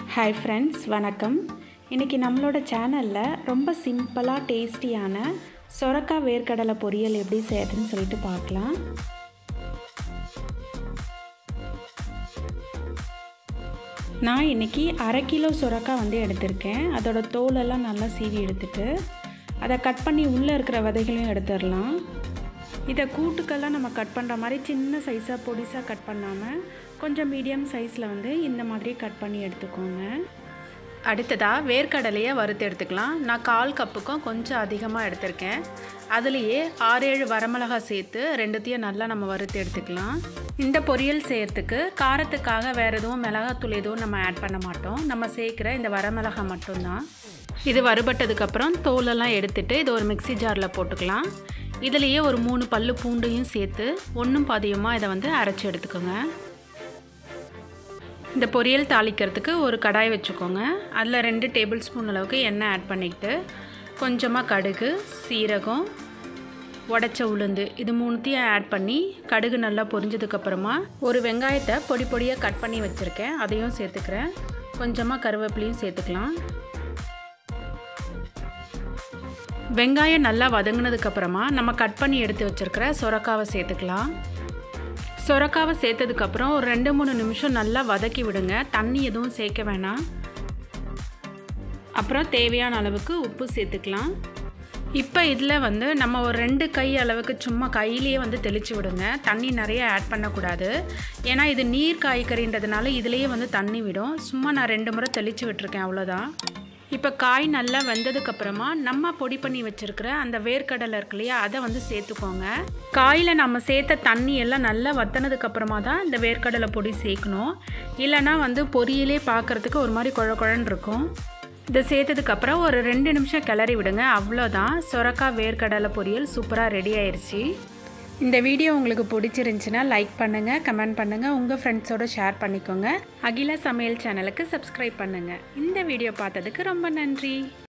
hi friends வணக்கம் இன்றைக்கி நம்மளோட சேனலில் ரொம்ப சிம்பிளாக டேஸ்டியான சொரக்காய் வேர்க்கடலை பொரியல் எப்படி செய்யறதுன்னு சொல்லிட்டு பார்க்கலாம் நான் இன்றைக்கி அரை கிலோ சுரக்காய் வந்து எடுத்திருக்கேன் அதோட தோலெல்லாம் நல்லா சீவி எடுத்துட்டு அதை கட் பண்ணி உள்ளே இருக்கிற விதைகளையும் எடுத்துடலாம் இதை கூட்டுக்கெல்லாம் நம்ம கட் பண்ணுற மாதிரி சின்ன சைஸாக பொடிசாக கட் பண்ணாமல் கொஞ்சம் மீடியம் சைஸில் வந்து இந்த மாதிரி கட் பண்ணி எடுத்துக்கோங்க அடுத்ததாக வேர்க்கடலையை வறுத்து எடுத்துக்கலாம் நான் கால் கப்புக்கும் கொஞ்சம் அதிகமாக எடுத்திருக்கேன் அதுலேயே ஆறு ஏழு வரமிளகாய் சேர்த்து ரெண்டுத்தையும் நல்லா நம்ம வறுத்து எடுத்துக்கலாம் இந்த பொரியல் செய்கிறதுக்கு காரத்துக்காக வேறு எதுவும் மிளகாத்தூள் எதுவும் நம்ம ஆட் பண்ண மாட்டோம் நம்ம சேர்க்குற இந்த வரமிளகாய் மட்டும்தான் இது வறுபட்டதுக்கப்புறம் தோலெல்லாம் எடுத்துட்டு இது ஒரு மிக்சி ஜாரில் போட்டுக்கலாம் இதுலேயே ஒரு மூணு பல்லு பூண்டையும் சேர்த்து ஒன்றும் பாதியமாக இதை வந்து அரைச்சி எடுத்துக்கோங்க இந்த பொரியல் தாளிக்கிறதுக்கு ஒரு கடாய் வச்சுக்கோங்க அதில் ரெண்டு டேபிள் ஸ்பூன் அளவுக்கு எண்ணெய் ஆட் பண்ணிக்கிட்டு கொஞ்சமாக கடுகு சீரகம் உடச்ச உளுந்து இது மூணுத்தையும் ஆட் பண்ணி கடுகு நல்லா பொரிஞ்சதுக்கப்புறமா ஒரு வெங்காயத்தை பொடி பொடியாக கட் பண்ணி வச்சுருக்கேன் அதையும் சேர்த்துக்கிறேன் கொஞ்சமாக கருவேப்பிலையும் சேர்த்துக்கலாம் வெங்காயம் நல்லா வதங்கினதுக்கப்புறமா நம்ம கட் பண்ணி எடுத்து வச்சுருக்கிற சொரக்காவை சேர்த்துக்கலாம் சொரக்காவை சேர்த்ததுக்கப்புறம் ஒரு ரெண்டு மூணு நிமிஷம் நல்லா வதக்கி விடுங்க தண்ணி எதுவும் சேர்க்க வேணாம் அப்புறம் தேவையான அளவுக்கு உப்பு சேர்த்துக்கலாம் இப்போ இதில் வந்து நம்ம ஒரு ரெண்டு கை அளவுக்கு சும்மா கையிலேயே வந்து தெளித்து விடுங்க தண்ணி நிறைய ஆட் பண்ணக்கூடாது ஏன்னா இது நீர் காய்கறின்றதுனால இதுலேயே வந்து தண்ணி விடும் சும்மா நான் ரெண்டு முறை தெளித்து விட்டுருக்கேன் அவ்வளோதான் இப்போ காய் நல்லா வெந்ததுக்கப்புறமா நம்ம பொடி பண்ணி வச்சுருக்கிற அந்த வேர்க்கடலை இருக்கு இல்லையா அதை வந்து சேர்த்துக்கோங்க காயில் நம்ம சேர்த்த தண்ணி எல்லாம் நல்லா வத்தினதுக்கப்புறமா தான் இந்த வேர்க்கடலை பொடி சேர்க்கணும் இல்லைனா வந்து பொரியலே பார்க்குறதுக்கு ஒரு மாதிரி குழ குழன்னு இருக்கும் இதை சேர்த்ததுக்கப்புறம் ஒரு ரெண்டு நிமிஷம் கிளறி விடுங்க அவ்வளோதான் சொரக்காய் வேர்க்கடலை பொரியல் சூப்பராக ரெடி ஆயிடுச்சு இந்த வீடியோ உங்களுக்கு பிடிச்சிருந்துச்சின்னா லைக் பண்ணுங்கள் கமெண்ட் பண்ணுங்கள் உங்கள் ஃப்ரெண்ட்ஸோடு ஷேர் பண்ணிக்கோங்க அகில சமையல் சேனலுக்கு சப்ஸ்கிரைப் பண்ணுங்கள் இந்த வீடியோ பார்த்ததுக்கு ரொம்ப நன்றி